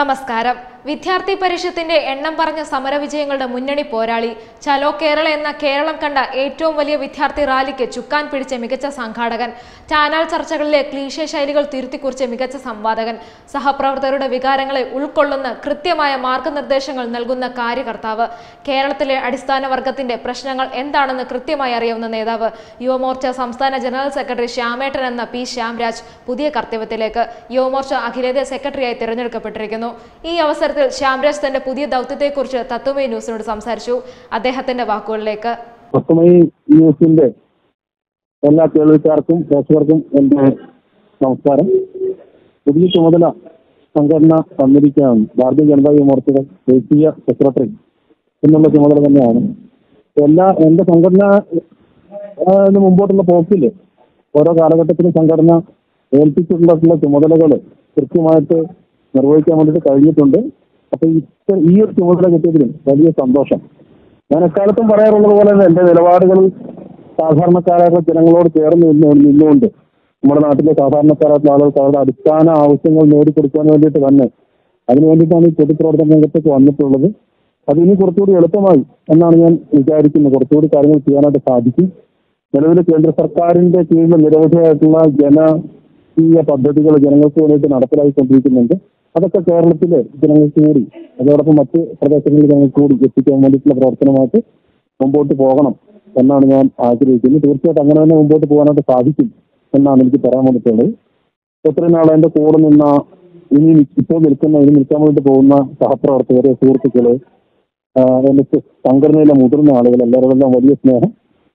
നമസ്കാരം വിദ്യാർത്ഥി പരിഷത്തിന്റെ എണ്ണം പറഞ്ഞ സമരവിജയങ്ങളുടെ മുന്നണി പോരാളി ചലോ കേരള എന്ന കേരളം കണ്ട ഏറ്റവും വലിയ വിദ്യാർത്ഥി റാലിക്ക് ചുക്കാൻ പിടിച്ച മികച്ച സംഘാടകൻ ചാനൽ ചർച്ചകളിലെ ക്ലീശ ശൈലികൾ തിരുത്തിക്കുറിച്ച മികച്ച സംവാദകൻ സഹപ്രവർത്തകരുടെ വികാരങ്ങളെ ഉൾക്കൊള്ളുന്ന കൃത്യമായ മാർഗനിർദ്ദേശങ്ങൾ നൽകുന്ന കാര്യകർത്താവ് കേരളത്തിലെ അടിസ്ഥാന വർഗത്തിന്റെ പ്രശ്നങ്ങൾ എന്താണെന്ന് കൃത്യമായി അറിയാവുന്ന നേതാവ് യുവമോർച്ച സംസ്ഥാന ജനറൽ സെക്രട്ടറി ശ്യാമേട്ടൻ എന്ന പി ശ്യാംരാജ് പുതിയ കർത്തവ്യത്തിലേക്ക് യുവമോർച്ച അഖിലേന്ത്യാ സെക്രട്ടറിയായി തിരഞ്ഞെടുക്കപ്പെട്ടിരിക്കുന്നു ഈ അവസരത്തിൽ ശ്യാംരാജ് തന്റെ പുതിയ ദൗത്യത്തെക്കുറിച്ച് തത്വമേ ന്യൂസിനോട് സംസാരിച്ചു അദ്ദേഹത്തിന്റെ വാക്കുകളിലേക്ക് പത്തുമണി ന്യൂസിന്റെ എല്ലാ കേൾവിക്കാർക്കും പ്രേക്ഷകർക്കും എന്റെ നമസ്കാരം പുതിയ ചുമതല സംഘടന തന്നിരിക്കുകയാണ് ഭാരതീയ ജനതാ യുവമോർച്ചയുടെ ദേശീയ സെക്രട്ടറി എന്നുള്ള ചുമതല തന്നെയാണ് എല്ലാ എന്റെ സംഘടന ആ, ന് മുമ്പോട്ടുള്ള പോക്കില് ഓരോ കാലഘട്ടത്തിലും സംഘടന ഏൽപ്പിച്ചിട്ടുള്ള ചുമതലകൾ കൃത്യമായിട്ട് നിർവഹിക്കാൻ വേണ്ടിയിട്ട് കഴിഞ്ഞിട്ടുണ്ട് അപ്പൊ ഇത്ര ഈ ഒരു ചുമതല കിട്ടിയതിലും വലിയ സന്തോഷം ഞാൻ എക്കാലത്തും പറയാറുള്ളത് പോലെ തന്നെ എന്റെ നിലപാടുകൾ സാധാരണക്കാരായ ജനങ്ങളോട് ചേർന്ന് നിന്ന് നിന്നുകൊണ്ട് നമ്മുടെ നാട്ടിലെ സാധാരണക്കാരായിട്ടുള്ള ആളുകൾക്ക് അവരുടെ അടിസ്ഥാന ആവശ്യങ്ങൾ നേടിക്കൊടുക്കാൻ വേണ്ടിയിട്ട് തന്നെ അതിനു വേണ്ടിയിട്ടാണ് ഈ പൊതുപ്രവർത്തന രംഗത്തേക്ക് വന്നിട്ടുള്ളത് അത് ഇനി കുറച്ചുകൂടി എളുപ്പമായി എന്നാണ് ഞാൻ വിചാരിക്കുന്നത് കുറച്ചുകൂടി കാര്യങ്ങൾ ചെയ്യാനായിട്ട് സാധിക്കും നിലവിൽ കേന്ദ്ര സർക്കാരിന്റെ കീഴിൽ നിരവധിയായിട്ടുള്ള ജനകീയ പദ്ധതികൾ ജനങ്ങൾക്ക് വേണ്ടിയിട്ട് നടപ്പിലാക്കിക്കൊണ്ടിരിക്കുന്നുണ്ട് അതൊക്കെ കേരളത്തിലെ ജനങ്ങൾക്ക് കൂടി അതോടൊപ്പം മറ്റ് പ്രദേശങ്ങളിലെ ജനങ്ങൾക്ക് കൂടി എത്തിക്കാൻ വേണ്ടിയിട്ടുള്ള പ്രവർത്തനമായിട്ട് മുമ്പോട്ട് പോകണം എന്നാണ് ഞാൻ ആഗ്രഹിക്കുന്നത് തീർച്ചയായിട്ടും അങ്ങനെ തന്നെ മുമ്പോട്ട് പോകാനായിട്ട് സാധിക്കും എന്നാണ് എനിക്ക് പറയാൻ വേണ്ടിയിട്ടുള്ളത് ഇത്രയും നാളെ എന്റെ കൂടെ നിന്ന ഇനി നി- ഇപ്പോൾ നിൽക്കുന്ന ഇനി നിൽക്കാൻ വേണ്ടി പോകുന്ന സഹപ്രവർത്തകര് സുഹൃത്തുക്കള് ആഹ് എന്റെ സ- സംഘടനയിലെ മുതിർന്ന ആളുകൾ എല്ലാവരോടെല്ലാം വലിയ സ്നേഹം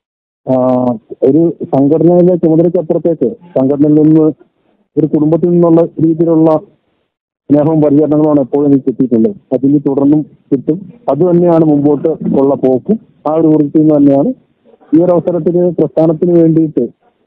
ആഹ് ഒരു സംഘടനയിലെ ചുമതലയ്ക്കപ്പുറത്തേക്ക് സംഘടനയിൽ നിന്ന് ഒരു കുടുംബത്തിൽ നിന്നുള്ള രീതിയിലുള്ള സ്നേഹവും പരിചരണങ്ങളുമാണ് എപ്പോഴും എനിക്ക് കിട്ടിയിട്ടുള്ളത് അതിന് തുടർന്നും കിട്ടും അത് തന്നെയാണ് മുമ്പോട്ട് ഉള്ള പോക്കും ആ ഒരു വൃത്തിയിൽ നിന്ന് തന്നെയാണ് ഈ ഒരു അവസരത്തിൽ പ്രസ്ഥാനത്തിന് വേണ്ടിയിട്ട്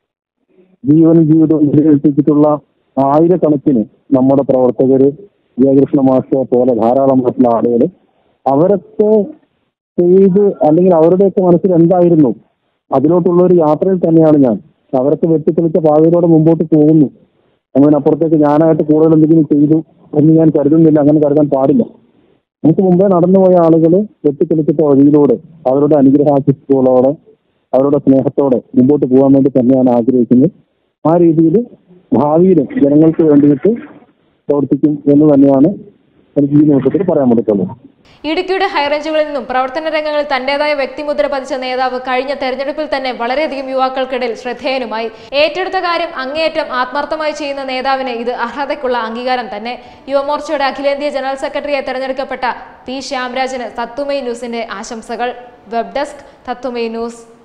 ജീവനും ജീവിതവും ഏൽപ്പിച്ചിട്ടുള്ള ആയിരക്കണക്കിന് നമ്മുടെ പ്രവർത്തകര് ജയകൃഷ്ണ മാസ്റ്റർ പോലെ ധാരാളമായിട്ടുള്ള ആളുകൾ അവരൊക്കെ ചെയ്ത് അല്ലെങ്കിൽ അവരുടെയൊക്കെ മനസ്സിൽ എന്തായിരുന്നു അതിലോട്ടുള്ള ഒരു യാത്രയിൽ തന്നെയാണ് ഞാൻ അവരൊക്കെ വെട്ടിത്തെളിച്ച പാതയിലൂടെ മുമ്പോട്ട് പോകുന്നു അതിനപ്പുറത്തേക്ക് ഞാനായിട്ട് കൂടുതൽ എന്തെങ്കിലും ചെയ്തു എന്ന് ഞാൻ കരുതുന്നില്ല അങ്ങനെ കരുതാൻ പാടില്ല നമുക്ക് മുമ്പേ നടന്നുപോയ ആളുകൾ വെട്ടിത്തെളിച്ചിട്ട വഴിയിലൂടെ അവരുടെ അനുഗ്രഹാശിസ്തുകളോടെ അവരുടെ സ്നേഹത്തോടെ മുമ്പോട്ട് പോകാൻ വേണ്ടി തന്നെയാണ് ആഗ്രഹിക്കുന്നത് ആ രീതിയിൽ ഭാവിയിലും ജനങ്ങൾക്ക് വേണ്ടിയിട്ട് പ്രവർത്തിക്കും എന്ന് തന്നെയാണ് എനിക്ക് ഈ നിമിഷത്തിൽ പറയാൻ വേണ്ടിയിട്ടുള്ളത് ഇടുക്കിയുടെ ഹൈറേഞ്ചുകളിൽ നിന്നും പ്രവർത്തന രംഗങ്ങളിൽ തന്റേതായ വ്യക്തിമുദ്ര പതിച്ച നേതാവ് കഴിഞ്ഞ തെരഞ്ഞെടുപ്പിൽ തന്നെ വളരെയധികം യുവാക്കൾക്കിടയിൽ ശ്രദ്ധേയനുമായി ഏറ്റെടുത്ത കാര്യം അങ്ങേയറ്റം ആത്മാർത്ഥമായി ചെയ്യുന്ന നേതാവിന് ഇത് അർഹതയ്ക്കുള്ള അംഗീകാരം തന്നെ യുവമോർച്ചയുടെ അഖിലേന്ത്യാ ജനറൽ സെക്രട്ടറിയായി തെരഞ്ഞെടുക്കപ്പെട്ട പി ശ്യാംരാജിന് തത്തുമൈ ന്യൂസിന്റെ ആശംസകൾ വെബ് ഡെസ്ക് തത്തുമൈ ന്യൂസ്